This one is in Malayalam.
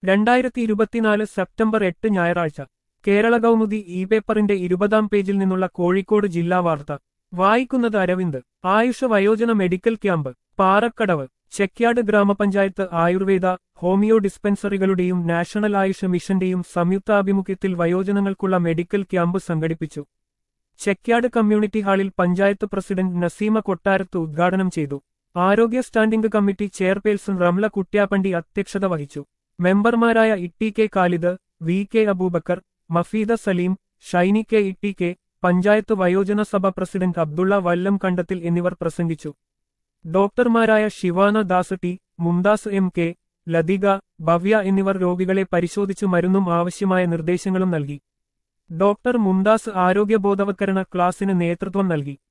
രണ്ടായിരത്തി ഇരുപത്തിനാല് സെപ്റ്റംബർ എട്ട് ഞായറാഴ്ച കേരള കൗമുദി ഇ പേപ്പറിന്റെ ഇരുപതാം പേജിൽ നിന്നുള്ള കോഴിക്കോട് ജില്ലാ വാർത്ത വായിക്കുന്നത് അരവിന്ദ് ആയുഷ വയോജന മെഡിക്കൽ ക്യാമ്പ് പാറക്കടവ് ചെക്യാട് ഗ്രാമപഞ്ചായത്ത് ആയുർവേദ ഹോമിയോ ഡിസ്പെൻസറികളുടെയും നാഷണൽ ആയുഷ മിഷന്റെയും സംയുക്താഭിമുഖ്യത്തിൽ വയോജനങ്ങൾക്കുള്ള മെഡിക്കൽ ക്യാമ്പ് സംഘടിപ്പിച്ചു ചെക്യാട് കമ്മ്യൂണിറ്റി ഹാളിൽ പഞ്ചായത്ത് പ്രസിഡന്റ് നസീമ കൊട്ടാരത്ത് ഉദ്ഘാടനം ചെയ്തു ആരോഗ്യ standing committee chairperson Ramla Kuttyappandi അധ്യക്ഷത വഹിച്ചു മെമ്പർമാരായ Itty K Khalid V K Abubakar Mafeeda Saleem Shiny K Itty K panchayat വയോജന സഭ പ്രസിഡന്റ് അബ്ദുള്ള വല്ലം കണ്ടത്തിൽ എന്നിവർ പ്രസംഗിച്ചു ഡോക്ടർമാരായ Shivana Das T Mumtaz M K Lathika Bhavya എന്നിവർ രോഗികളെ പരിശോധിച്ചു മരുന്നും ആവശ്യമായ നിർദ്ദേശങ്ങളും നൽകി ഡോക്ടർ മുംതാസ് ആരോഗ്യബോധവൽക്കരണ ക്ലാസിന് നേതൃത്വം നൽകി